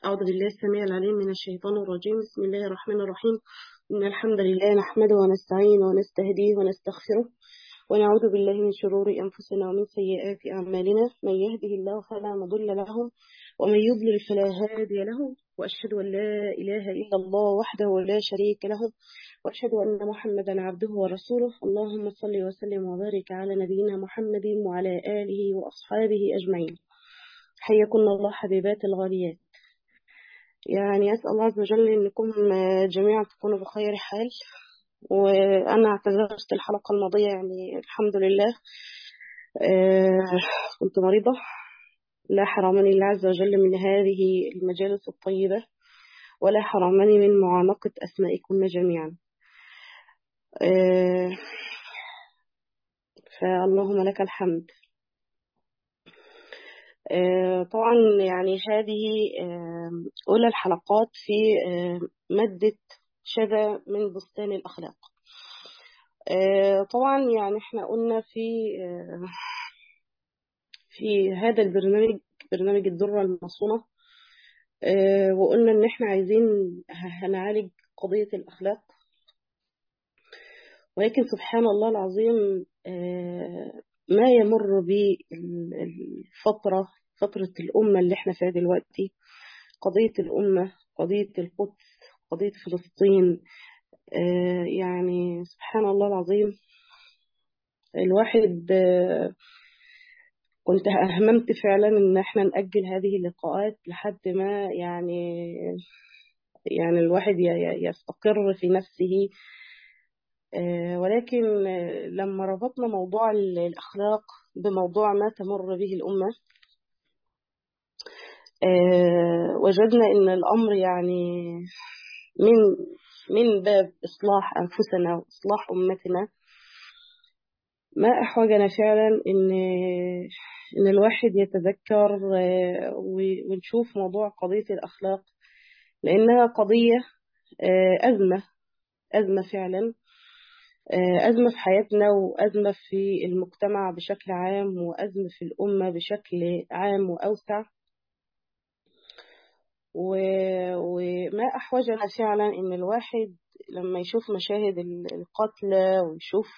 أعوذ بالله السميع العليم من الشيطان الرجيم بسم الله الرحمن الرحيم إن الحمد لله نحمده ونستعينه ونستهديه ونستغفره ونعوذ بالله من شرور أنفسنا ومن سيئات أعمالنا من يهده الله فلا مضل له ومن يضلل فلا هادي له وأشهد أن لا إله إلا الله وحده لا شريك له وأشهد أن محمدا عبده ورسوله اللهم صل وسلم وبارك على نبينا محمد وعلى آله وأصحابه أجمعين حياكم الله حبيبات الغاليات يعني أسأل الله عز وجل أنكم جميعا تكونوا بخير حال وأنا اعتذرت الحلقة الماضية يعني الحمد لله آه كنت مريضة لا حرمني الله عز وجل من هذه المجالس الطيبة ولا حرمني من معانقة أسمائكم جميعا آه فاللهم لك الحمد آه طبعا يعني هذه آه أولى الحلقات في آه مادة شذا من بستان الأخلاق طبعا يعني احنا قلنا في في هذا البرنامج برنامج الذرة المصونة وقلنا ان احنا عايزين هنعالج قضية الأخلاق ولكن سبحان الله العظيم ما يمر بالفترة فترة الأمة اللي احنا فيها دلوقتي قضية الأمة قضية القدس قضية فلسطين آه يعني سبحان الله العظيم الواحد آه كنت أهممت فعلا إن احنا نأجل هذه اللقاءات لحد ما يعني يعني الواحد يستقر في نفسه آه ولكن لما ربطنا موضوع الأخلاق بموضوع ما تمر به الأمة وجدنا إن الأمر يعني من من باب إصلاح أنفسنا وإصلاح أمتنا ما أحوجنا فعلا إن إن الواحد يتذكر ونشوف موضوع قضية الأخلاق لأنها قضية أزمة أزمة فعلا أزمة في حياتنا وأزمة في المجتمع بشكل عام وأزمة في الأمة بشكل عام وأوسع وما أحوجنا فعلا إن الواحد لما يشوف مشاهد القتلى ويشوف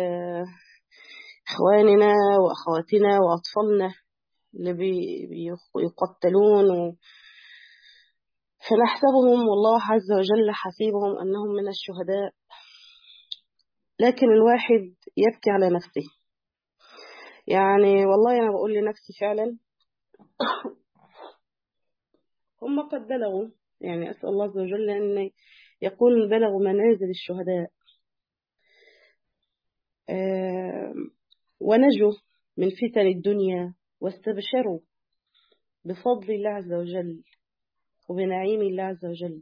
إخواننا وأخواتنا وأطفالنا اللي بيقتلون فنحسبهم والله عز وجل حسيبهم أنهم من الشهداء لكن الواحد يبكي على نفسه يعني والله أنا بقول لنفسي فعلا هم قد بلغوا يعني أسأل الله عز وجل أن يكون بلغوا منازل الشهداء آه ونجوا من فتن الدنيا واستبشروا بفضل الله عز وجل وبنعيم الله عز وجل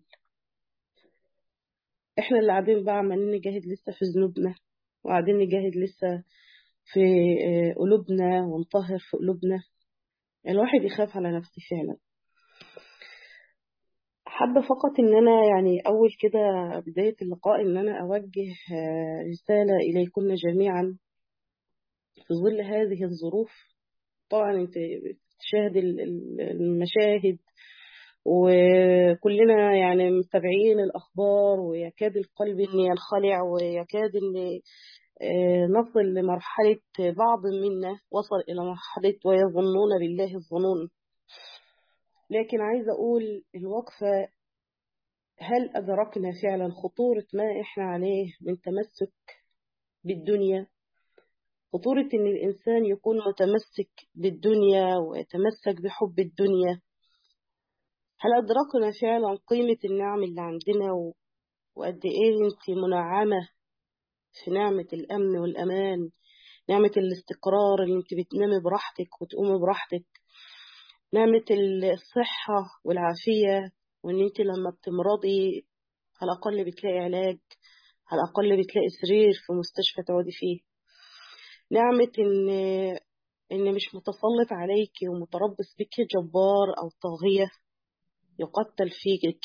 احنا اللي قاعدين بقى عمالين نجاهد لسه في ذنوبنا وقاعدين نجاهد لسه في قلوبنا ونطهر في قلوبنا الواحد يخاف على نفسه فعلا حابة فقط إن أنا يعني أول كده بداية اللقاء إن أنا أوجه رسالة إليكن جميعا في ظل هذه الظروف طبعا أنت بتشاهد المشاهد وكلنا يعني متابعين الأخبار ويكاد القلب إن ينخلع ويكاد إن نصل لمرحلة بعض منا وصل إلى مرحلة ويظنون بالله الظنون لكن عايزة أقول الوقفة هل أدركنا فعلا خطورة ما إحنا عليه من تمسك بالدنيا خطورة إن الإنسان يكون متمسك بالدنيا ويتمسك بحب الدنيا هل أدركنا فعلا قيمة النعم اللي عندنا وقد إيه أنت منعمة في نعمة الأمن والأمان نعمة الاستقرار اللي أنت بتنامي براحتك وتقومي براحتك نعمة الصحة والعافية وإن أنت لما بتمرضي على الأقل بتلاقي علاج على الأقل بتلاقي سرير في مستشفى تقعدي فيه نعمة إن إن مش متسلط عليكي ومتربص بك جبار أو طاغية يقتل فيك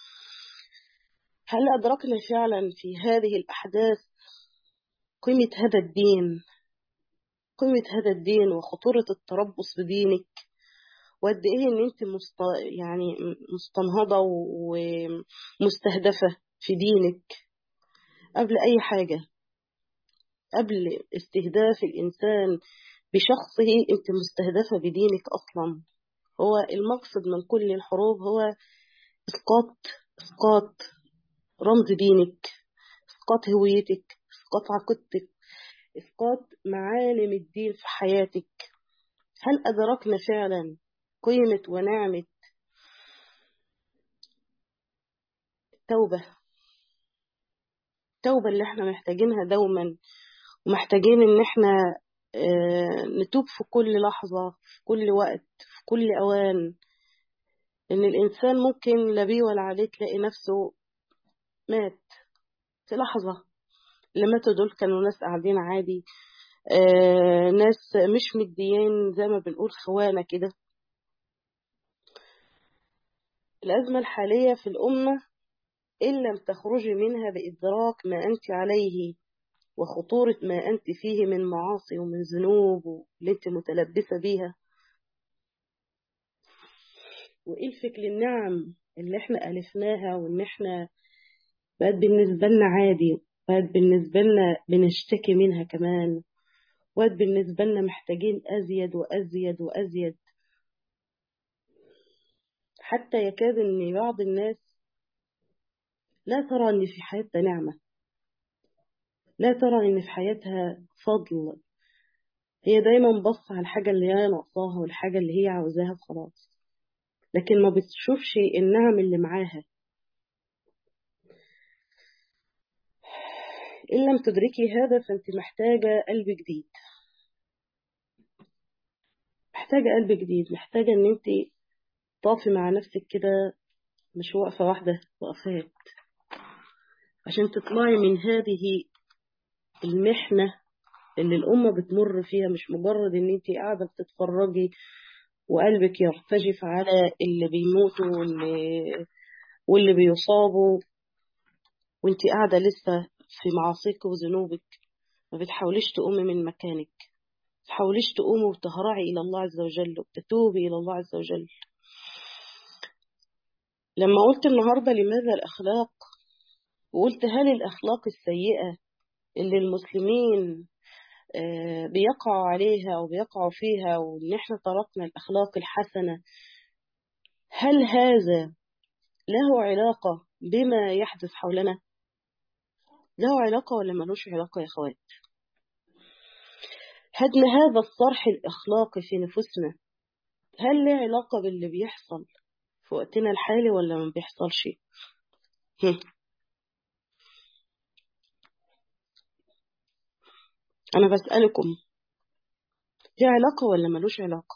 هل أدركنا فعلا في هذه الأحداث قيمة هذا الدين قيمة هذا الدين وخطورة التربص بدينك وقد ايه ان انت مست... يعني مستنهضة ومستهدفة في دينك قبل اي حاجة قبل استهداف الانسان بشخصه انت مستهدفة بدينك اصلا هو المقصد من كل الحروب هو اسقاط اسقاط رمز دينك اسقاط هويتك اسقاط عقيدتك اسقاط معالم الدين في حياتك هل ادركنا فعلا قيمة ونعمة التوبة التوبة اللي احنا محتاجينها دوما ومحتاجين ان احنا اه نتوب في كل لحظة في كل وقت في كل اوان ان الانسان ممكن لا بيه ولا عليه تلاقي نفسه مات في لحظة اللي ماتوا دول كانوا ناس قاعدين عادي اه ناس مش مديين زي ما بنقول خوانة كده الأزمة الحالية في الأمة إن لم تخرجي منها بإدراك ما أنت عليه وخطورة ما أنت فيه من معاصي ومن ذنوب اللي أنت متلبسة بيها وإلفك للنعم اللي احنا ألفناها وإن احنا بقت بالنسبة لنا عادي بقت بالنسبة لنا بنشتكي منها كمان بقت بالنسبة لنا محتاجين أزيد وأزيد وأزيد حتى يكاد ان بعض الناس لا ترى ان في حياتها نعمة لا ترى ان في حياتها فضل هي دايما بص على الحاجة اللي هي ناقصاها والحاجة اللي هي عاوزاها خلاص لكن ما بتشوفش النعم اللي معاها إن لم تدركي هذا فأنت محتاجة قلب جديد محتاجة قلب جديد محتاجة إن أنت تقفي مع نفسك كده مش وقفة واحدة وقفات عشان تطلعي من هذه المحنة اللي الأمة بتمر فيها مش مجرد إن أنت قاعدة بتتفرجي وقلبك يرتجف على اللي بيموتوا واللي, واللي بيصابوا وانت قاعدة لسه في معاصيك وذنوبك ما بتحاوليش تقومي من مكانك ما تحاوليش تقومي وتهرعي إلى الله عز وجل وتتوبي إلى الله عز وجل لما قلت النهاردة لماذا الأخلاق وقلت هل الأخلاق السيئة اللي المسلمين بيقعوا عليها وبيقعوا فيها وإن إحنا تركنا الأخلاق الحسنة هل هذا له علاقة بما يحدث حولنا له علاقة ولا ملوش علاقة يا أخوات هدم هذا الصرح الأخلاقي في نفوسنا هل له علاقة باللي بيحصل في وقتنا الحالي ولا ما بيحصلش أنا بسألكم في علاقة ولا ملوش علاقة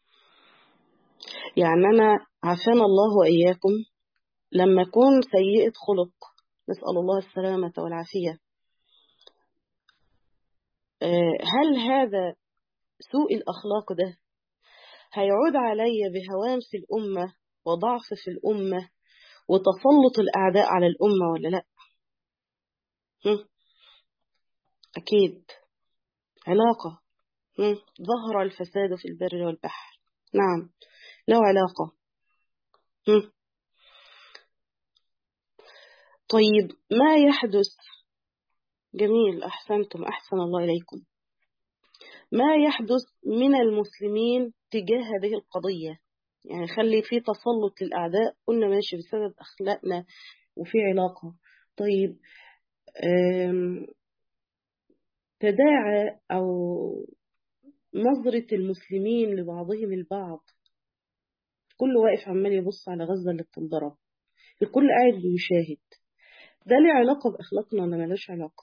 يعني أنا عافانا الله وإياكم لما أكون سيئة خلق نسأل الله السلامة والعافية هل هذا سوء الأخلاق ده هيعود علي بهوام في الأمة وضعف في الأمة وتسلط الأعداء على الأمة ولا لا أكيد علاقة ظهر الفساد في البر والبحر نعم له علاقة طيب ما يحدث جميل أحسنتم أحسن الله إليكم ما يحدث من المسلمين تجاه هذه القضية يعني خلي في تسلط للأعداء قلنا ماشي بسبب أخلاقنا وفي علاقة طيب تداعى أو نظرة المسلمين لبعضهم البعض كل واقف عمال يبص على غزة اللي بتنضرب الكل قاعد بيشاهد ده له علاقة بأخلاقنا ولا ملوش علاقة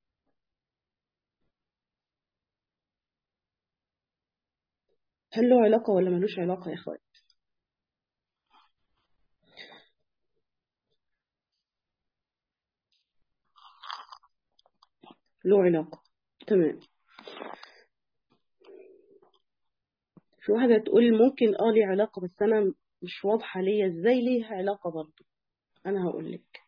هل له علاقة ولا ملوش علاقة يا اخوات له علاقة تمام في واحدة تقول ممكن اه ليه علاقة بس أنا مش واضحة ليا ازاي ليها علاقة برضو أنا هقول لك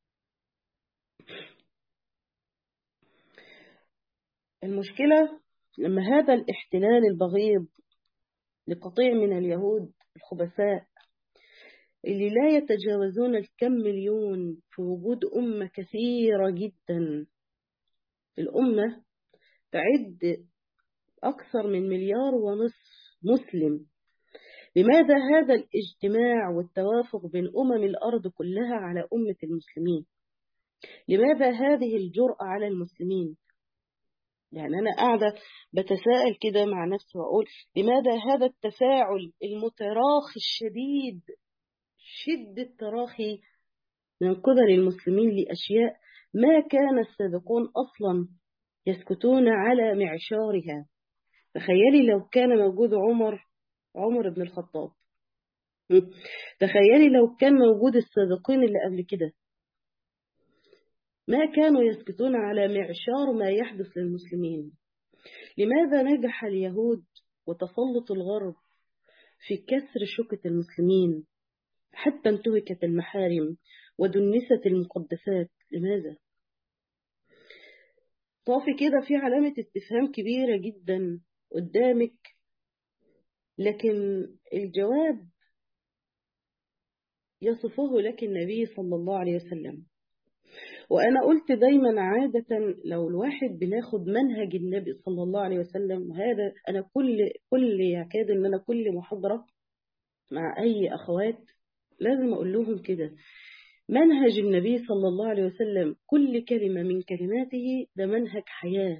المشكلة لما هذا الاحتلال البغيض لقطيع من اليهود الخبثاء اللي لا يتجاوزون الكم مليون في وجود أمة كثيرة جدا الأمة تعد أكثر من مليار ونصف مسلم لماذا هذا الاجتماع والتوافق بين أمم الأرض كلها على أمة المسلمين لماذا هذه الجرأة على المسلمين يعني أنا قاعدة بتساءل كده مع نفسي وأقول لماذا هذا التفاعل المتراخي الشديد شدة تراخي من قبل المسلمين لأشياء ما كان السابقون أصلا يسكتون على معشارها تخيلي لو كان موجود عمر عمر بن الخطاب تخيلي لو كان موجود السابقين اللي قبل كده ما كانوا يسكتون على معشار ما يحدث للمسلمين لماذا نجح اليهود وتسلط الغرب في كسر شوكة المسلمين حتى انتهكت المحارم ودنست المقدسات لماذا؟ طافي كده في علامة استفهام كبيرة جدا قدامك لكن الجواب يصفه لك النبي صلى الله عليه وسلم وأنا قلت دايما عادة لو الواحد بناخد منهج النبي صلى الله عليه وسلم وهذا أنا كل كل يكاد إن أنا كل محاضرة مع أي أخوات لازم أقول لهم كده منهج النبي صلى الله عليه وسلم كل كلمة من كلماته ده منهج حياة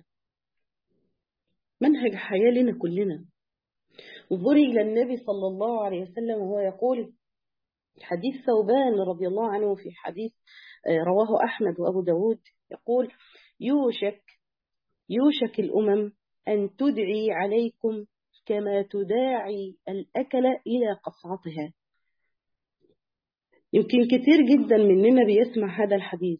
منهج حياة لنا كلنا انظري إلى النبي صلى الله عليه وسلم وهو يقول حديث ثوبان رضي الله عنه في حديث رواه أحمد وأبو داود يقول يوشك يوشك الأمم أن تدعي عليكم كما تداعي الأكل إلى قصعتها يمكن كتير جدا مننا بيسمع هذا الحديث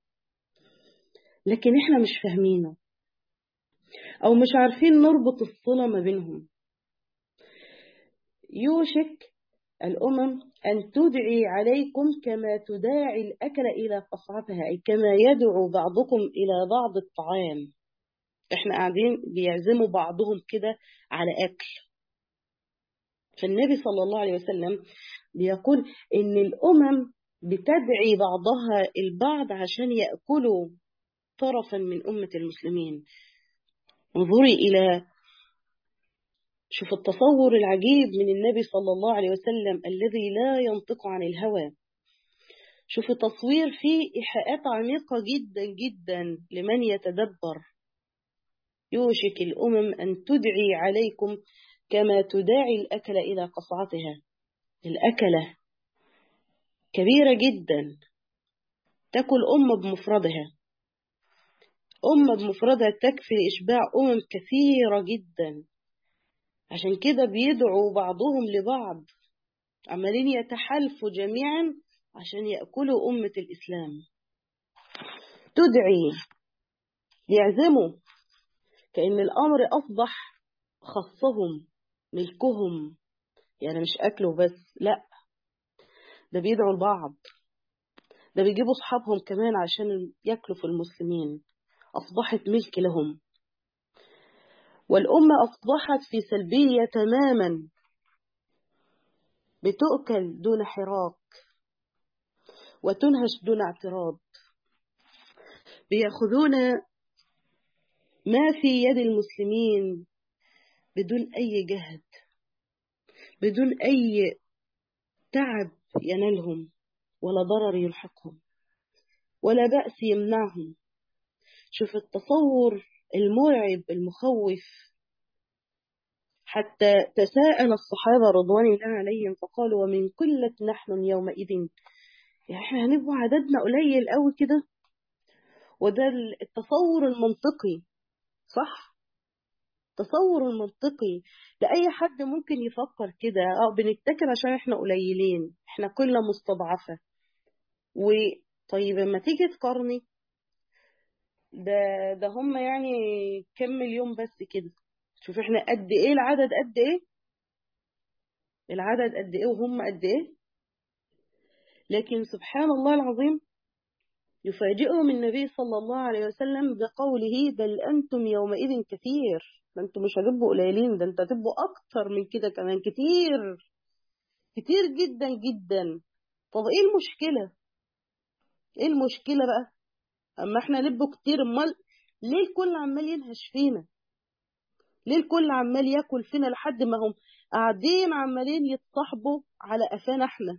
لكن احنا مش فاهمينه أو مش عارفين نربط الصلة ما بينهم يوشك الأمم أن تدعي عليكم كما تداعي الأكل إلى قصعتها أي كما يدعو بعضكم إلى بعض الطعام إحنا قاعدين بيعزموا بعضهم كده على أكل فالنبي صلى الله عليه وسلم بيقول إن الأمم بتدعي بعضها البعض عشان يأكلوا طرفا من أمة المسلمين انظري إلى شوف التصور العجيب من النبي صلى الله عليه وسلم الذي لا ينطق عن الهوى شوف تصوير فيه إيحاءات عميقة جدا جدا لمن يتدبر يوشك الأمم أن تدعي عليكم كما تداعي الأكل إلى قصعتها الأكلة كبيرة جدا تأكل أمة بمفردها أمة بمفردها تكفي إشباع أمم كثيرة جدا عشان كده بيدعوا بعضهم لبعض عمالين يتحالفوا جميعا عشان يأكلوا أمة الإسلام تدعي يعزموا كأن الأمر أصبح خصهم ملكهم يعني مش أكلوا بس لا ده بيدعوا البعض ده بيجيبوا أصحابهم كمان عشان يأكلوا في المسلمين أصبحت ملك لهم والأمة أصبحت في سلبية تماما بتؤكل دون حراك وتنهش دون اعتراض بيأخذون ما في يد المسلمين بدون أي جهد بدون أي تعب ينالهم ولا ضرر يلحقهم ولا بأس يمنعهم شوف التصور المرعب المخوف حتى تساءل الصحابة رضوان الله عليهم فقالوا ومن قلة نحن يومئذ يعني احنا هنبقى عددنا قليل قوي كده وده التصور المنطقي صح تصور المنطقي لأي حد ممكن يفكر كده اه بنتكل عشان احنا قليلين احنا كلنا مستضعفة وطيب لما تيجي تقارني ده ده هم يعني كم مليون بس كده شوف احنا قد ايه العدد قد ايه العدد قد ايه وهم قد ايه لكن سبحان الله العظيم يفاجئهم النبي صلى الله عليه وسلم بقوله بل أنتم يومئذ كثير ده أنتم مش هتبقوا قليلين ده أنت هتبقوا أكتر من كده كمان كتير كتير جدا جدا طب إيه المشكلة إيه المشكلة بقى أما إحنا نبقوا كتير أمال ليه الكل عمال ينهش فينا ليه الكل عمال ياكل فينا لحد ما هم قاعدين عمالين يتصاحبوا على قفانا احنا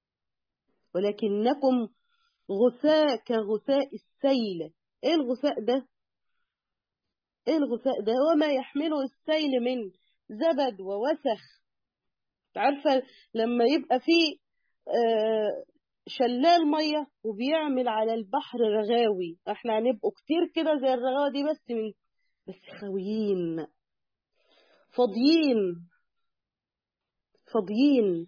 ولكنكم غثاء كغثاء السيل ايه الغثاء ده ايه الغثاء ده وما يحمله السيل من زبد ووسخ عارفة لما يبقى فيه آه شلال مية وبيعمل على البحر رغاوي احنا هنبقوا كتير كده زي الرغاوي دي بس من بس خاويين فاضيين فاضيين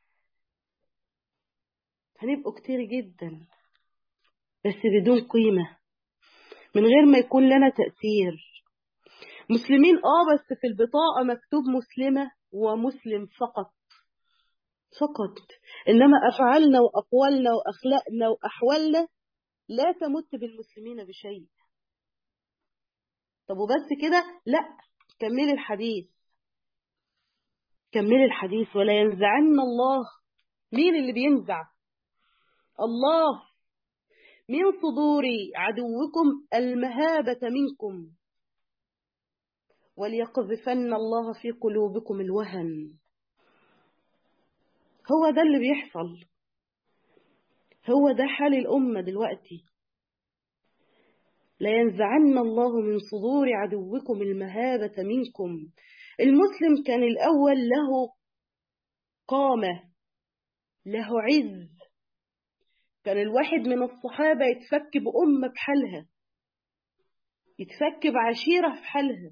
هنبقوا كتير جدا بس بدون قيمة من غير ما يكون لنا تأثير مسلمين اه بس في البطاقة مكتوب مسلمة ومسلم فقط فقط إنما أفعالنا وأقوالنا وأخلاقنا وأحوالنا لا تمت بالمسلمين بشيء طب وبس كده لا كملي الحديث كملي الحديث ولا ينزعن الله مين اللي بينزع الله من صدور عدوكم المهابة منكم وليقذفن الله في قلوبكم الوهن هو ده اللي بيحصل هو ده حال الأمة دلوقتي لينزعن الله من صدور عدوكم المهابة منكم المسلم كان الأول له قامة له عز كان الواحد من الصحابة يتفك بأمة بحالها يتفك بعشيرة في حالها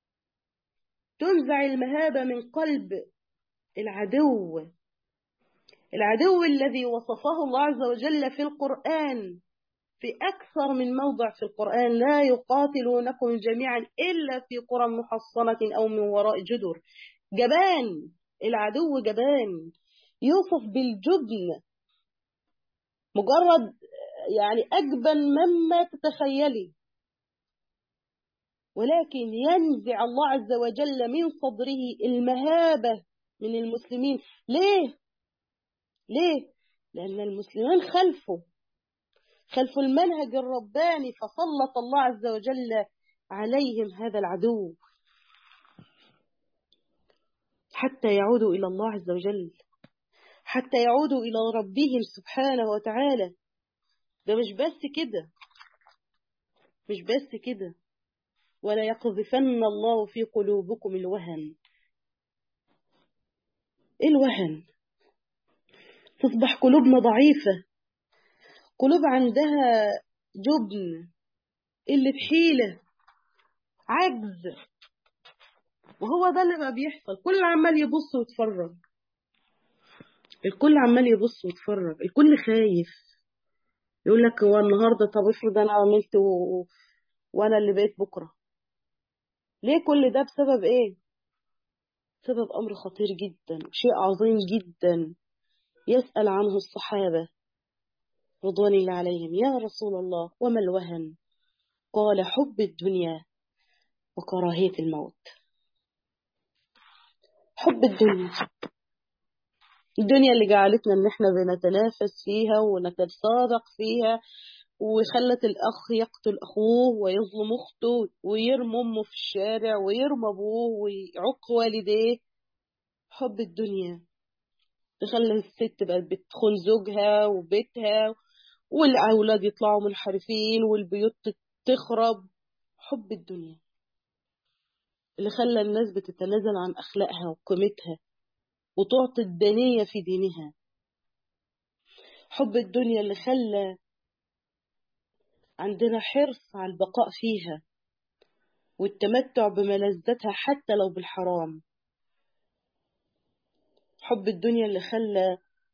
تنزع المهابة من قلب العدو العدو الذي وصفه الله عز وجل في القرآن في أكثر من موضع في القرآن لا يقاتلونكم جميعا إلا في قرى محصنة أو من وراء جدر جبان العدو جبان يوصف بالجبن مجرد يعني أجبن مما تتخيلي ولكن ينزع الله عز وجل من صدره المهابة من المسلمين ليه؟ ليه؟ لأن المسلمين خلفه خلف المنهج الرباني فسلط الله عز وجل عليهم هذا العدو حتى يعودوا إلى الله عز وجل حتى يعودوا إلى ربهم سبحانه وتعالى ده مش بس كده مش بس كده ولا يقذفن الله في قلوبكم الوهن ايه الوهن تصبح قلوبنا ضعيفة قلوب عندها جبن اللي بحيلة عجز وهو ده اللي بقى بيحصل كل عمال يبص ويتفرج الكل عمال يبص ويتفرج الكل خايف يقول لك هو النهارده طب افرض انا عملت و... وانا اللي بقيت بكره ليه كل ده بسبب ايه سبب امر خطير جدا شيء عظيم جدا يسأل عنه الصحابة رضوان الله عليهم يا رسول الله وما الوهن قال حب الدنيا وكراهية الموت حب الدنيا الدنيا اللي جعلتنا ان احنا بنتنافس فيها ونتسابق فيها وخلت الاخ يقتل اخوه ويظلم اخته ويرمي امه في الشارع ويرمي ابوه ويعق والديه حب الدنيا تخلي الست بقت بتخون زوجها وبيتها والاولاد يطلعوا منحرفين والبيوت تخرب حب الدنيا اللي خلى الناس بتتنازل عن اخلاقها وقيمتها وتعطي الدنية في دينها حب الدنيا اللي خلى عندنا حرص على البقاء فيها والتمتع بملذتها حتى لو بالحرام حب الدنيا اللي خلى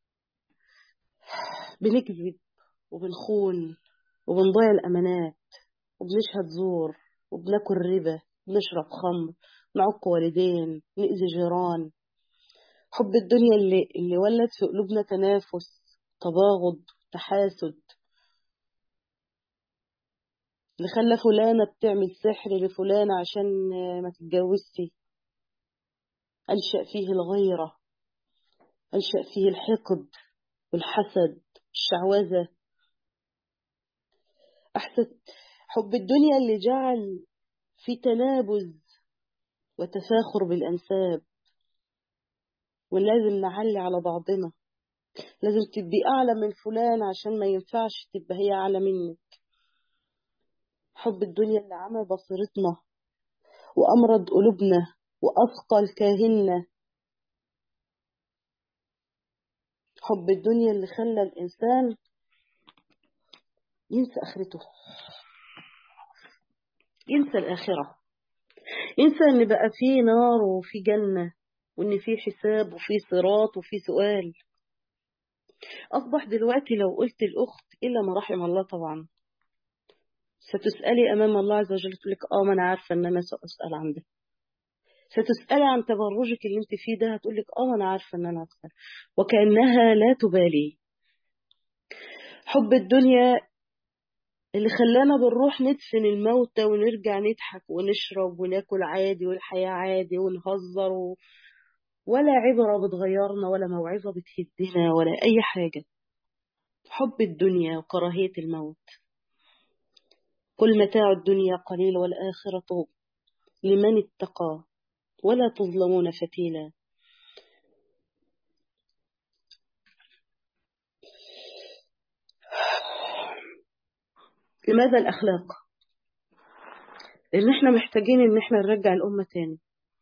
بنكذب وبنخون وبنضيع الأمانات وبنشهد زور وبناكل ربا بنشرب خمر نعق والدين نأذي جيران حب الدنيا اللي, اللي ولد في قلوبنا تنافس تباغض تحاسد اللي خلى فلانة بتعمل سحر لفلانة عشان ما تتجوزش أنشأ فيه الغيرة أنشأ فيه الحقد والحسد الشعوذة أحسن حب الدنيا اللي جعل في تنابز وتفاخر بالأنساب ولازم نعلي على بعضنا لازم تبقي أعلى من فلان عشان ما ينفعش تبقى هي أعلى منك حب الدنيا اللي عمى بصيرتنا وأمرض قلوبنا وأثقل كاهننا حب الدنيا اللي خلى الإنسان ينسى آخرته ينسى الآخرة ينسى إن بقى فيه نار وفي جنة وإن في حساب وفي صراط وفي سؤال أصبح دلوقتي لو قلت الأخت إلا ما رحم الله طبعا ستسألي أمام الله عز وجل تقول لك آه ما أنا عارفة إن أنا سأسأل عن ده ستسألي عن تبرجك اللي أنت فيه ده هتقول لك آه ما أنا عارفة إن أنا أسأل وكأنها لا تبالي حب الدنيا اللي خلانا بنروح ندفن الموتى ونرجع نضحك ونشرب وناكل عادي والحياة عادي ونهزر و... ولا عبرة بتغيرنا ولا موعظة بتهدنا ولا أي حاجة حب الدنيا وكراهية الموت كل متاع الدنيا قليل والآخرة لمن اتقى ولا تظلمون فتيلا لماذا الأخلاق؟ لأن احنا محتاجين ان احنا نرجع الأمة تاني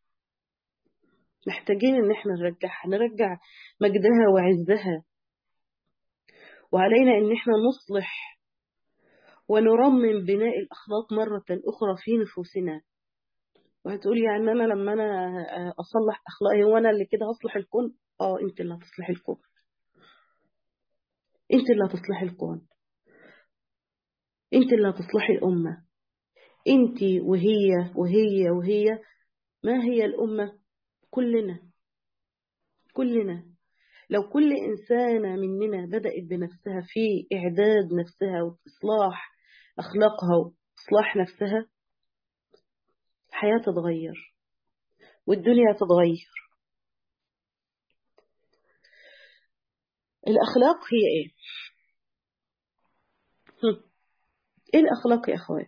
محتاجين ان احنا نرجعها نرجع مجدها وعزها وعلينا ان احنا نصلح ونرمم بناء الأخلاق مرة أخرى في نفوسنا وهتقول يعني أنا لما أنا أصلح أخلاقي هو أنا اللي كده هصلح الكون آه أنت اللي هتصلح الكون أنت اللي هتصلح الكون أنت اللي هتصلحي الأمة أنت وهي وهي وهي ما هي الأمة كلنا كلنا لو كل إنسانة مننا بدأت بنفسها في إعداد نفسها وإصلاح أخلاقها وإصلاح نفسها الحياة تتغير والدنيا تتغير الأخلاق هي إيه؟ هم. إيه الأخلاق يا أخوات؟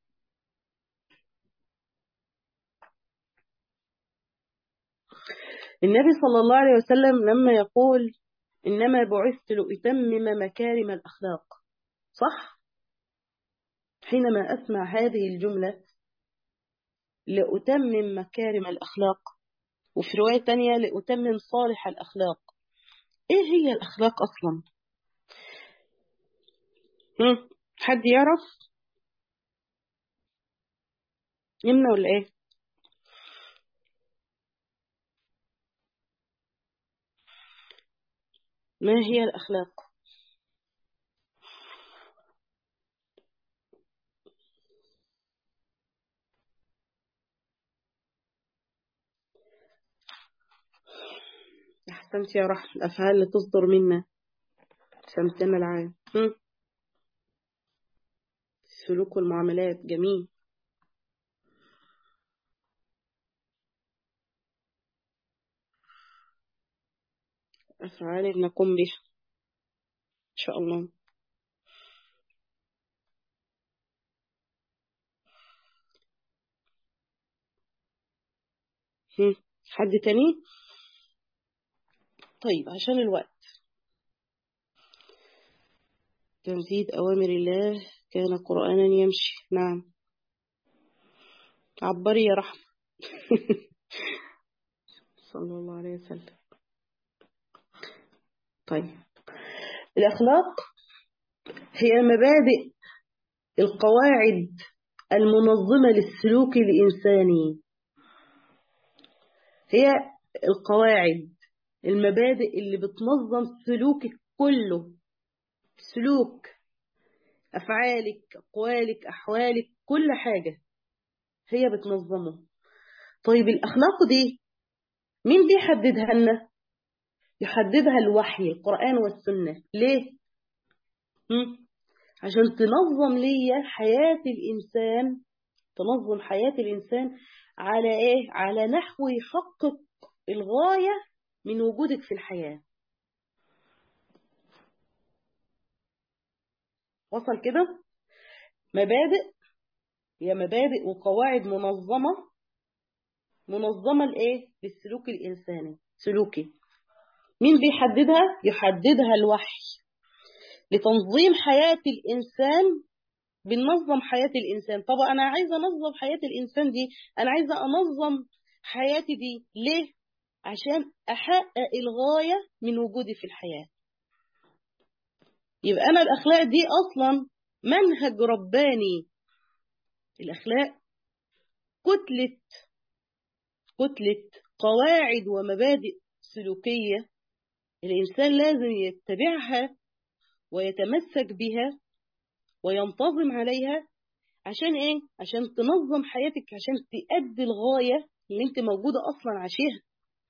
النبي صلى الله عليه وسلم لما يقول إنما بعثت لأتمم مكارم الأخلاق صح؟ حينما أسمع هذه الجملة لأتمم مكارم الأخلاق وفي رواية تانية لأتمم صالح الأخلاق إيه هي الأخلاق أصلا؟ هم؟ حد يعرف؟ يمنى ولا إيه؟ ما هي الأخلاق؟ أحسنت يا رحمة الأفعال اللي تصدر منا سمتنا العام هم؟ السلوك والمعاملات جميل أفعال نقوم بها إن شاء الله هم. حد تاني طيب عشان الوقت تنفيذ أوامر الله كان قرآنا يمشي نعم عبري يا رحمة صلى الله عليه وسلم طيب الأخلاق هي مبادئ القواعد المنظمة للسلوك الإنساني هي القواعد المبادئ اللي بتنظم سلوكك كله سلوك أفعالك أقوالك أحوالك كل حاجة هي بتنظمه طيب الأخلاق دي مين بيحددها لنا يحددها الوحي القرآن والسنة ليه هم؟ عشان تنظم لي حياة الإنسان تنظم حياة الإنسان على إيه؟ على نحو يحقق الغاية من وجودك في الحياة وصل كده مبادئ هي مبادئ وقواعد منظمة منظمة لإيه؟ للسلوك الإنساني سلوكي مين بيحددها؟ يحددها الوحي لتنظيم حياة الإنسان بننظم حياة الإنسان طب أنا عايزة أنظم حياة الإنسان دي أنا عايزة أنظم حياتي دي ليه؟ عشان أحقق الغاية من وجودي في الحياة يبقى أنا الأخلاق دي أصلا منهج رباني الأخلاق كتلة كتلة قواعد ومبادئ سلوكية الإنسان لازم يتبعها ويتمسك بها وينتظم عليها عشان إيه؟ عشان تنظم حياتك عشان تؤدي الغاية اللي أنت موجودة أصلا عشيها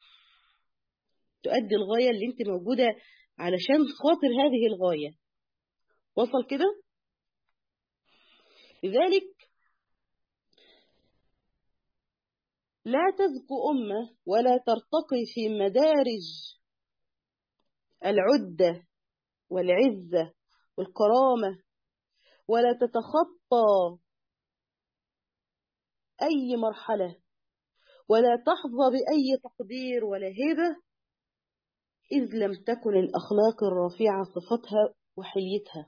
تؤدي الغاية اللي أنت موجودة علشان خاطر هذه الغاية وصل كده؟ لذلك لا تزكو أمة ولا ترتقي في مدارج العدة والعزة والكرامة ولا تتخطى أي مرحلة ولا تحظى بأي تقدير ولا هبة إذ لم تكن الأخلاق الرفيعة صفتها وحليتها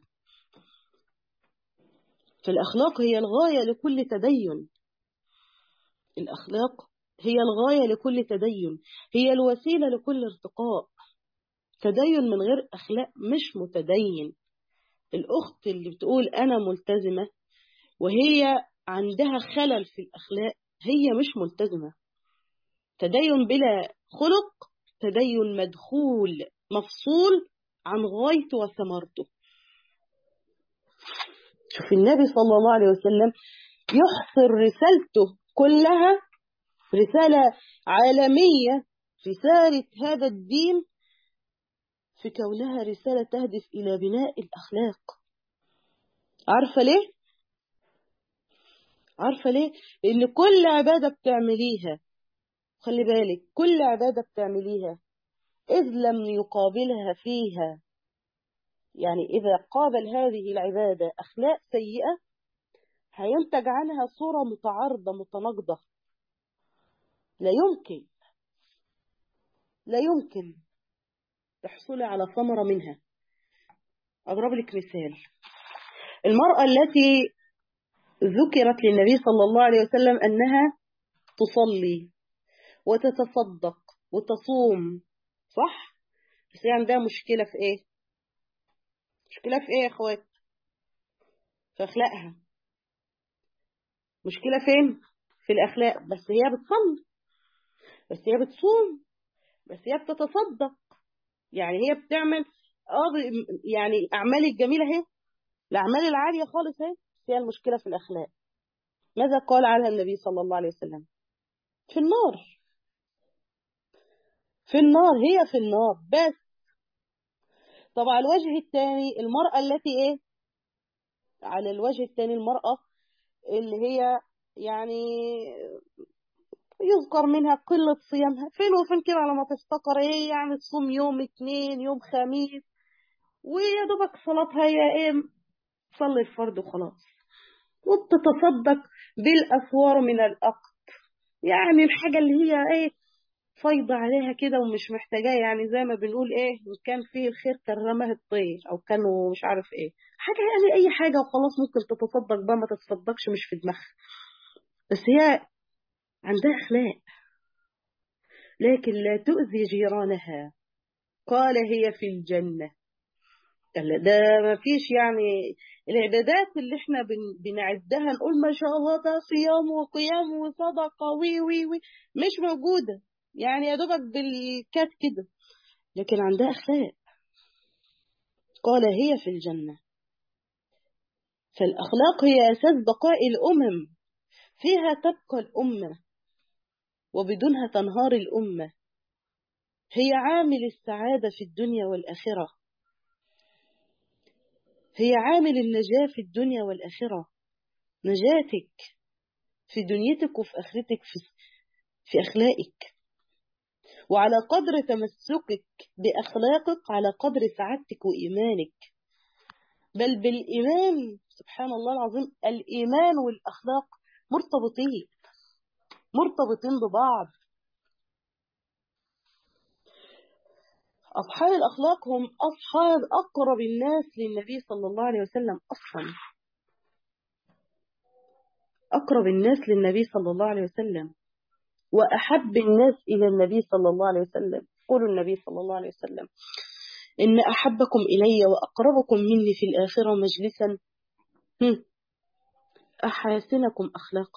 فالأخلاق هي الغاية لكل تدين الأخلاق هي الغاية لكل تدين هي الوسيلة لكل ارتقاء تدين من غير أخلاق مش متدين الأخت اللي بتقول أنا ملتزمة وهي عندها خلل في الأخلاق هي مش ملتزمة تدين بلا خلق تدين مدخول مفصول عن غايته وثمرته شوف النبي صلى الله عليه وسلم يحصر رسالته كلها رسالة عالمية رسالة هذا الدين في كونها رسالة تهدف إلى بناء الأخلاق عارفة ليه؟ عارفة ليه؟ لأن كل عبادة بتعمليها خلي بالك كل عبادة بتعمليها إذ لم يقابلها فيها يعني إذا قابل هذه العبادة أخلاق سيئة هينتج عنها صورة متعارضة متناقضة لا يمكن لا يمكن تحصلي على ثمرة منها أضرب لك مثال المرأة التي ذكرت للنبي صلى الله عليه وسلم أنها تصلي وتتصدق وتصوم صح؟ بس هي عندها مشكلة في إيه؟ مشكلة في إيه يا أخوات؟ في أخلاقها مشكلة فين؟ في الأخلاق بس هي بتصلي بس هي بتصوم بس هي بتتصدق يعني هي بتعمل اه يعني الأعمال الجميلة اهي الأعمال العالية خالص اهي بس هي المشكلة في الأخلاق ماذا قال عنها النبي صلى الله عليه وسلم؟ في النار في النار هي في النار بس طب على الوجه الثاني المرأة التي ايه على الوجه الثاني المرأة اللي هي يعني يذكر منها قلة صيامها فين وفين كده على ما تفتكر ايه يعني تصوم يوم اتنين يوم خميس ويا دوبك صلاتها هي ايه تصلي الفرد وخلاص وبتتصدق بالأسوار من الأقط يعني الحاجة اللي هي ايه فايضة عليها كده ومش محتاجاه يعني زي ما بنقول ايه إن كان فيه الخير كرمه الطير او كانوا مش عارف ايه حاجة يعني اي حاجة وخلاص ممكن تتصدق بقى ما تتصدقش مش في دماغها بس هي عندها اخلاق لكن لا تؤذي جيرانها قال هي في الجنة قال ده ما فيش يعني العبادات اللي احنا بن بنعدها نقول ما شاء الله ده صيام وقيام وصدقة وي وي وي مش موجودة يعني يا دوبك بالكات كده لكن عندها أخلاق قال هي في الجنة فالأخلاق هي أساس بقاء الأمم فيها تبقى الأمة وبدونها تنهار الأمة هي عامل السعادة في الدنيا والآخرة هي عامل النجاة في الدنيا والآخرة نجاتك في دنيتك وفي آخرتك في, في أخلاقك وعلى قدر تمسكك بأخلاقك على قدر سعادتك وإيمانك بل بالإيمان سبحان الله العظيم الإيمان والأخلاق مرتبطين مرتبطين ببعض أصحاب الأخلاق هم أصحاب أقرب الناس للنبي صلى الله عليه وسلم أصلا أقرب الناس للنبي صلى الله عليه وسلم وأحب الناس إلى النبي صلى الله عليه وسلم قول النبي صلى الله عليه وسلم إن أحبكم إلي وأقربكم مني في الآخرة مجلسا أحاسنكم أخلاقا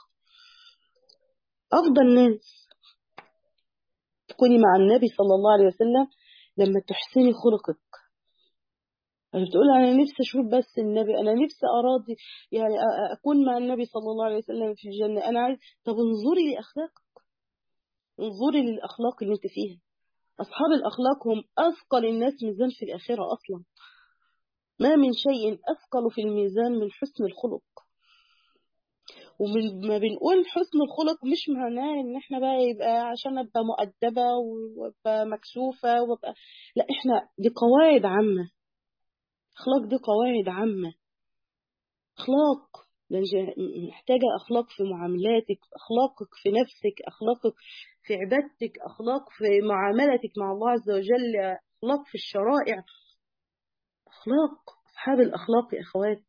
أفضل ناس تكوني مع النبي صلى الله عليه وسلم لما تحسني خلقك يعني بتقول أنا نفسي أشوف بس النبي أنا نفسي أراضي يعني أكون مع النبي صلى الله عليه وسلم في الجنة أنا عايز طب انظري لأخلاقك انظري للأخلاق اللي انت فيها أصحاب الأخلاق هم أثقل الناس ميزان في الآخرة أصلا ما من شيء أثقل في الميزان من حسن الخلق ومن ما بنقول حسن الخلق مش معناه ان احنا بقى يبقى عشان ابقى مؤدبة وابقى مكسوفة وابقى لا احنا دي قواعد عامة اخلاق دي قواعد عامة اخلاق محتاجة اخلاق في معاملاتك اخلاقك في نفسك اخلاقك في عبادتك اخلاق في معاملتك مع الله عز وجل اخلاق في الشرائع اخلاق اصحاب الاخلاق يا اخوات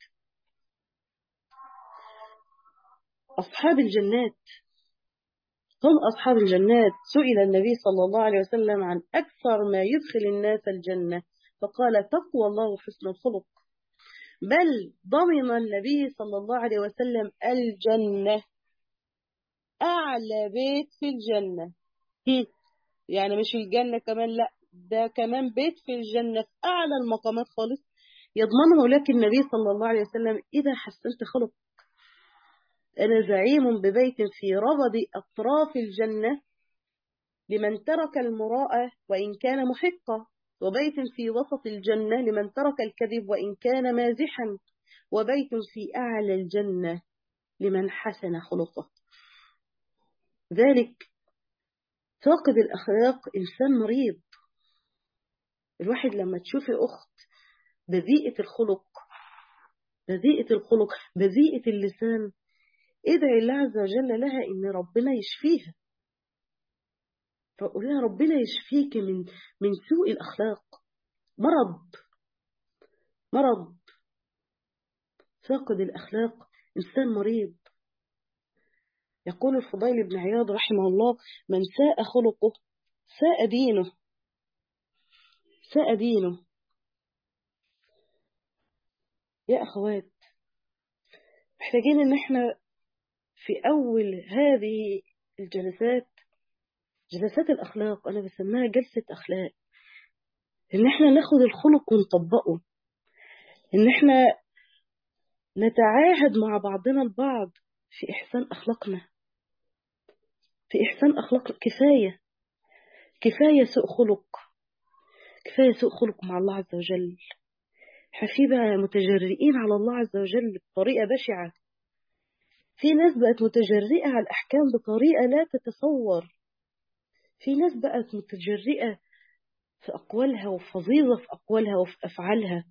أصحاب الجنات هم أصحاب الجنات سئل النبي صلى الله عليه وسلم عن أكثر ما يدخل الناس الجنة فقال تقوى الله وحسن الخلق بل ضمن النبي صلى الله عليه وسلم الجنة أعلى بيت في الجنة يعني مش الجنة كمان لا ده كمان بيت في الجنة في أعلى المقامات خالص يضمنه لك النبي صلى الله عليه وسلم إذا حسنت خلق أنا زعيم ببيت في ربض أطراف الجنة لمن ترك المراءة وإن كان محقا وبيت في وسط الجنة لمن ترك الكذب وإن كان مازحا وبيت في أعلى الجنة لمن حسن خلقه ذلك فاقد الأخلاق إنسان مريض الواحد لما تشوفي أخت بذيئة الخلق بذيئة الخلق بذيئة اللسان ادعي الله عز وجل لها ان ربنا يشفيها فقول لها ربنا يشفيك من من سوء الاخلاق مرض مرض فاقد الاخلاق انسان مريض يقول الفضيل بن عياض رحمه الله من ساء خلقه ساء دينه ساء دينه يا اخوات محتاجين ان احنا في أول هذه الجلسات جلسات الأخلاق أنا بسميها جلسة أخلاق إن إحنا ناخد الخلق ونطبقه إن إحنا نتعاهد مع بعضنا البعض في إحسان أخلاقنا في إحسان أخلاق كفاية كفاية سوء خلق كفاية سوء خلق مع الله عز وجل احنا في بقى متجرئين على الله عز وجل بطريقة بشعة في ناس بقت متجرئة على الأحكام بطريقة لا تتصور في ناس بقت متجرئة في أقوالها وفظيظة في أقوالها وفي أفعالها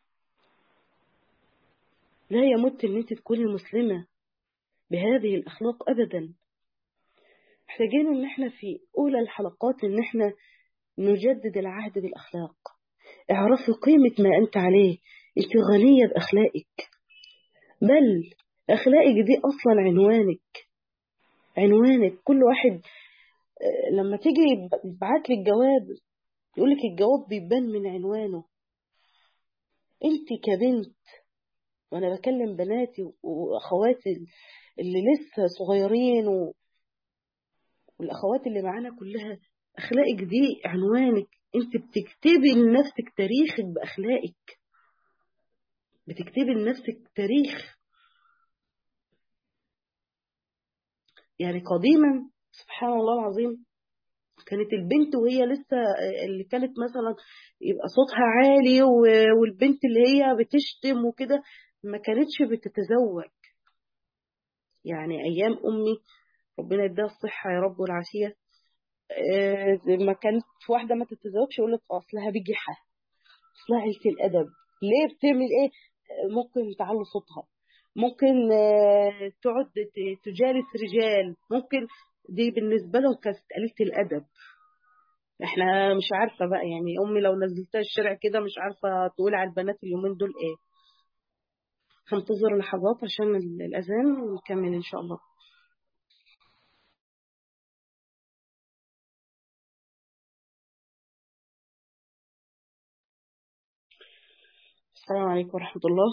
لا يمت أن أنت تكوني مسلمة بهذه الأخلاق أبدا محتاجين أن احنا في أولى الحلقات أن احنا نجدد العهد بالأخلاق اعرفي قيمة ما أنت عليه أنت غنية بأخلاقك بل أخلاقك دي أصلا عنوانك عنوانك كل واحد لما تيجي يبعت لك جواب يقول لك الجواب بيبان من عنوانه انت كبنت وانا بكلم بناتي واخواتي اللي لسه صغيرين و... والاخوات اللي معانا كلها اخلاقك دي عنوانك انت بتكتبي لنفسك تاريخك باخلاقك بتكتبي لنفسك تاريخ يعني قديما سبحان الله العظيم كانت البنت وهي لسه اللي كانت مثلا يبقى صوتها عالي و- والبنت اللي هي بتشتم وكده ما كانتش بتتزوج يعني أيام أمي ربنا يديها الصحة يا رب والعافية آه، لما كانت واحدة ما تتزوجش يقول لك أصلها بجحة أصلها قلة الأدب ليه بتعمل إيه آه، ممكن تعلي صوتها ممكن آه، تقعد ت- تجالس رجال ممكن دي بالنسبة لهم كانت قليلة الأدب احنا مش عارفة بقى يعني أمي لو نزلتها الشارع كده مش عارفة تقول على البنات اليومين دول إيه هنتظر لحظات عشان ال- الأذان ونكمل إن شاء الله السلام عليكم ورحمة الله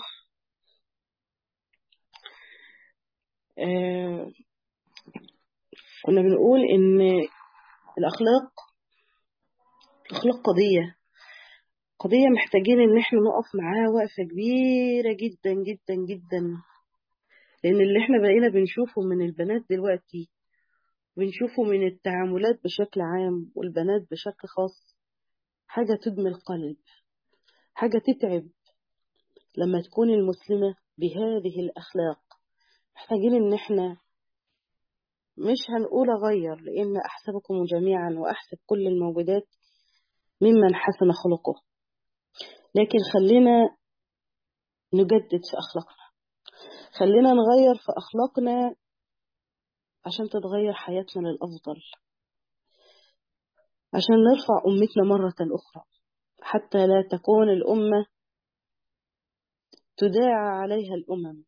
آه كنا بنقول إن الأخلاق الأخلاق قضية قضية محتاجين إن احنا نقف معاها وقفة كبيرة جدا جدا جدا لأن اللي احنا بقينا بنشوفه من البنات دلوقتي بنشوفه من التعاملات بشكل عام والبنات بشكل خاص حاجة تدمي القلب حاجة تتعب لما تكون المسلمة بهذه الأخلاق محتاجين إن احنا مش هنقول أغير لأن أحسبكم جميعا وأحسب كل الموجودات ممن حسن خلقه لكن خلينا نجدد في أخلاقنا خلينا نغير في أخلاقنا عشان تتغير حياتنا للأفضل عشان نرفع أمتنا مرة أخرى حتى لا تكون الأمة تداعى عليها الأمم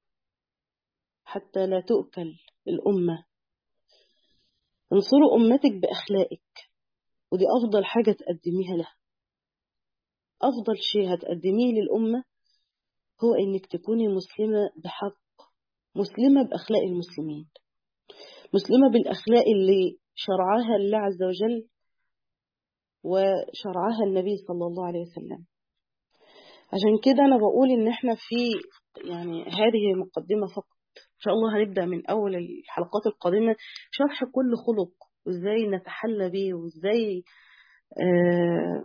حتى لا تؤكل الأمة انصروا أمتك بأخلاقك ودي أفضل حاجة تقدميها لها أفضل شيء هتقدميه للأمة هو إنك تكوني مسلمة بحق مسلمة بأخلاق المسلمين مسلمة بالأخلاق اللي شرعها الله عز وجل وشرعها النبي صلى الله عليه وسلم عشان كده أنا بقول إن إحنا في يعني هذه مقدمة فقط إن شاء الله هنبدأ من أول الحلقات القادمة شرح كل خلق وإزاي نتحلى بيه وإزاي آه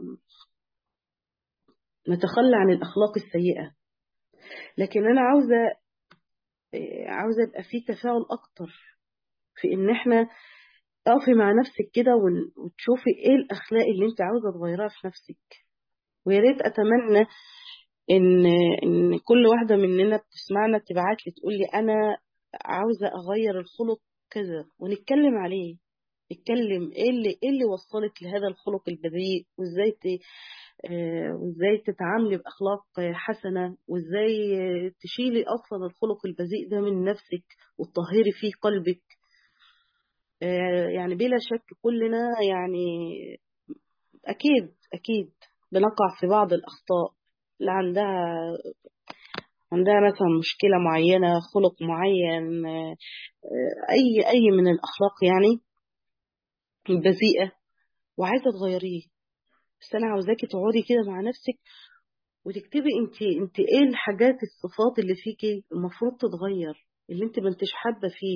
نتخلى عن الأخلاق السيئة لكن أنا عاوزة آه عاوزة يبقى في تفاعل أكتر في إن إحنا اقفي مع نفسك كده ون- وتشوفي إيه الأخلاق اللي أنت عاوزة تغيرها في نفسك ويا ريت أتمنى ان ان كل واحده مننا بتسمعنا تبعت لي تقول لي انا عاوزه اغير الخلق كذا ونتكلم عليه نتكلم ايه اللي ايه اللي وصلك لهذا الخلق البذيء وازاي ت... آه، وازاي تتعاملي باخلاق حسنه وازاي آه، تشيلي اصلا الخلق البذيء ده من نفسك وتطهري فيه قلبك آه، يعني بلا شك كلنا يعني اكيد اكيد بنقع في بعض الاخطاء اللي عندها عندها مثلا مشكلة معينة خلق معين آه، أي أي من الأخلاق يعني البذيئة وعايزة تغيريه بس أنا عاوزاكي تقعدي كده مع نفسك وتكتبي انت انت ايه الحاجات الصفات اللي فيكي المفروض تتغير اللي انت ما انتش حابة فيه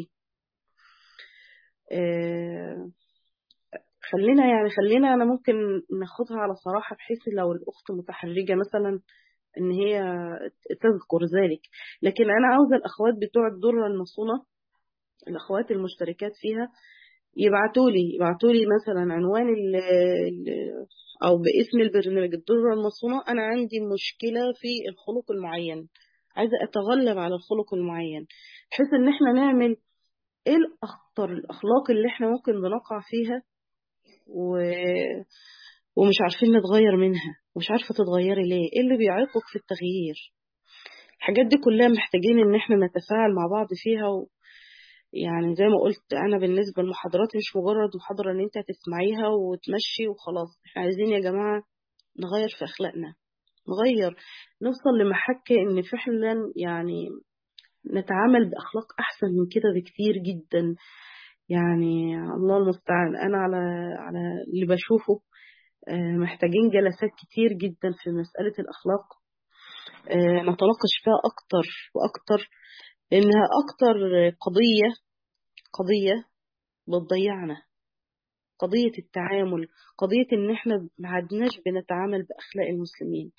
آه خلينا يعني خلينا انا ممكن ناخدها على صراحة بحيث لو الاخت متحرجة مثلا ان هي تذكر ذلك لكن انا عاوزة الاخوات بتوع الدرة المصونة الاخوات المشتركات فيها يبعتوا لي يبعتوا لي مثلا عنوان ال ال او باسم البرنامج الدرة المصونة انا عندي مشكلة في الخلق المعين عايزة اتغلب على الخلق المعين بحيث ان احنا نعمل ايه الاخطر الاخلاق اللي احنا ممكن بنقع فيها و... ومش عارفين نتغير منها ومش عارفة تتغيري ليه ايه اللي بيعيقك في التغيير الحاجات دي كلها محتاجين ان احنا نتفاعل مع بعض فيها و... يعني زي ما قلت انا بالنسبه للمحاضرات مش مجرد محاضره ان انت هتسمعيها وتمشي وخلاص احنا عايزين يا جماعه نغير في اخلاقنا نغير نوصل لمحك ان فعلا يعني نتعامل باخلاق احسن من كده بكتير جدا يعني الله المستعان انا على على اللي بشوفه آه، محتاجين جلسات كتير جدا في مساله الاخلاق آه، نتناقش فيها اكتر واكتر لانها اكتر قضيه قضيه بتضيعنا قضية التعامل قضية ان احنا ما عدناش بنتعامل بأخلاق المسلمين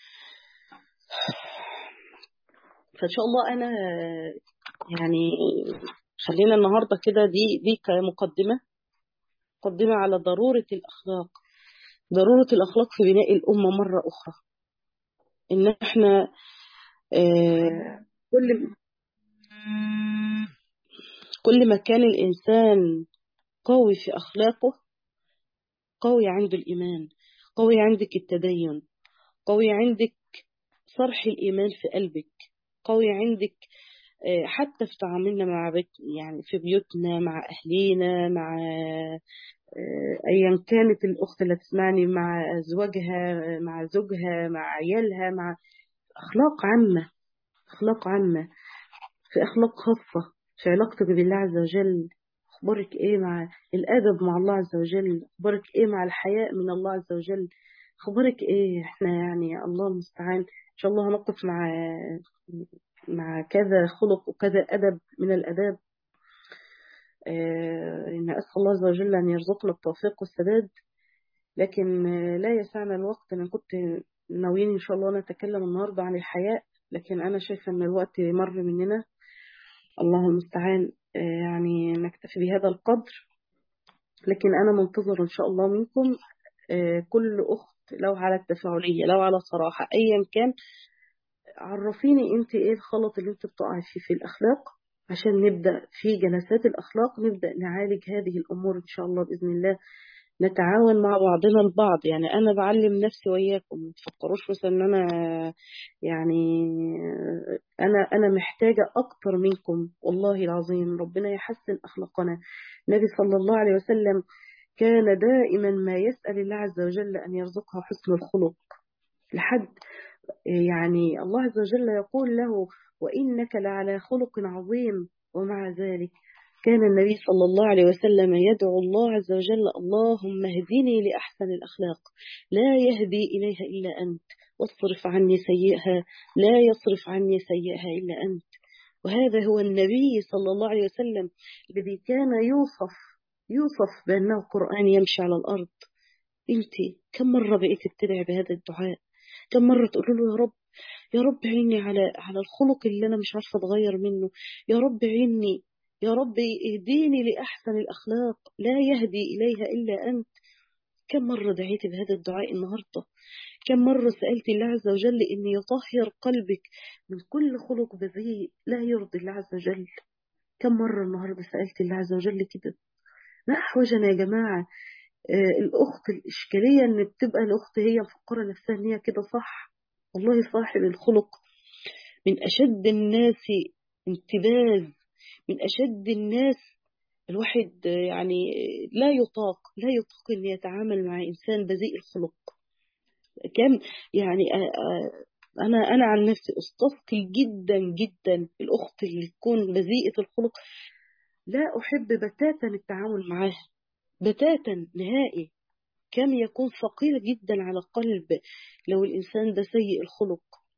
فإن شاء الله أنا يعني خلينا النهاردة كده دي دي كمقدمة مقدمة على ضرورة الأخلاق ضرورة الأخلاق في بناء الأمة مرة أخرى إن إحنا آه كل كل ما كان الإنسان قوي في أخلاقه قوي عنده الإيمان قوي عندك التدين قوي عندك صرح الإيمان في قلبك قوي عندك حتى في تعاملنا مع بيت يعني في بيوتنا مع أهلينا مع أيا كانت الأخت اللي تسمعني مع زوجها مع زوجها مع عيالها مع أخلاق عامة أخلاق عامة في أخلاق خاصة في علاقتك بالله عز وجل أخبارك إيه مع الأدب مع الله عز وجل أخبارك إيه مع الحياء من الله عز وجل أخبارك إيه إحنا يعني الله المستعان إن شاء الله هنقف مع مع كذا خلق وكذا أدب من الأداب إن أسأل الله عز وجل أن يرزقنا التوفيق والسداد لكن لا يسعنا الوقت أنا كنت ناويين إن شاء الله نتكلم النهاردة عن الحياء لكن أنا شايفة أن الوقت مر مننا الله المستعان يعني نكتفي بهذا القدر لكن أنا منتظر إن شاء الله منكم كل أخت لو على التفاعلية لو على صراحة أيا كان عرفيني أنت إيه الخلط اللي أنت بتقعي فيه في الأخلاق عشان نبدأ في جلسات الأخلاق نبدأ نعالج هذه الأمور إن شاء الله بإذن الله نتعاون مع بعضنا البعض يعني أنا بعلم نفسي وإياكم ما تفكروش مثلا إن أنا يعني أنا أنا محتاجة أكتر منكم والله العظيم ربنا يحسن أخلاقنا النبي صلى الله عليه وسلم كان دائما ما يسأل الله عز وجل أن يرزقها حسن الخلق لحد يعني الله عز وجل يقول له وإنك لعلى خلق عظيم ومع ذلك كان النبي صلى الله عليه وسلم يدعو الله عز وجل اللهم اهدني لأحسن الأخلاق لا يهدي إليها إلا أنت واصرف عني سيئها لا يصرف عني سيئها إلا أنت وهذا هو النبي صلى الله عليه وسلم الذي كان يوصف يوصف بأنه قرآن يمشي على الأرض انت كم مرة بقيت تدعي بهذا الدعاء كم مرة تقول له يا رب يا رب عيني على على الخلق اللي أنا مش عارفة أتغير منه يا رب عيني يا رب اهديني لأحسن الأخلاق لا يهدي إليها إلا أنت كم مرة دعيت بهذا الدعاء النهاردة كم مرة سألت الله عز وجل أن يطهر قلبك من كل خلق بذيء لا يرضي الله عز وجل كم مرة النهاردة سألت الله عز وجل كده ما أحوجنا يا جماعة آه الأخت الإشكالية أن بتبقى الأخت هي مفكرة نفسها أن هي كده صح والله صاحب الخلق من أشد الناس انتباز من أشد الناس الواحد يعني لا يطاق لا يطاق أن يتعامل مع إنسان بذيء الخلق كم يعني أنا أنا عن نفسي أستثقل جدا جدا الأخت اللي تكون بذيئة الخلق لا أحب بتاتا التعامل معها بتاتا نهائي كم يكون ثقيل جدا على القلب لو الإنسان ده سيء الخلق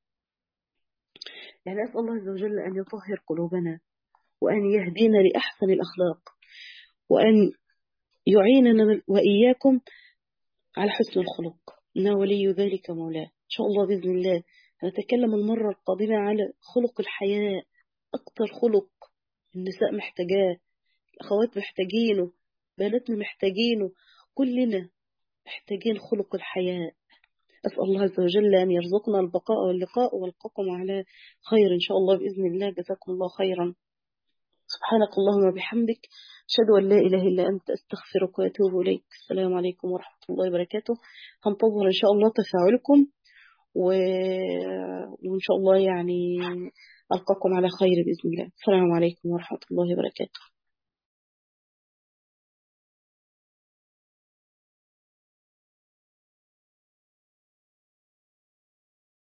يعني أسأل الله عز وجل أن يطهر قلوبنا وأن يهدينا لأحسن الأخلاق وأن يعيننا وإياكم على حسن الخلق إنه ولي ذلك مولاه إن شاء الله بإذن الله هنتكلم المرة القادمة على خلق الحياء أكتر خلق النساء محتاجاه الأخوات محتاجينه بناتنا محتاجينه كلنا محتاجين خلق الحياء أسأل الله عز وجل أن يرزقنا البقاء واللقاء والقاكم على خير إن شاء الله بإذن الله جزاكم الله خيرا سبحانك اللهم وبحمدك أشهد أن لا إله إلا أنت أستغفرك وأتوب إليك السلام عليكم ورحمة الله وبركاته هنتظر إن شاء الله تفاعلكم و... وإن شاء الله يعني ألقاكم على خير بإذن الله السلام عليكم ورحمة الله وبركاته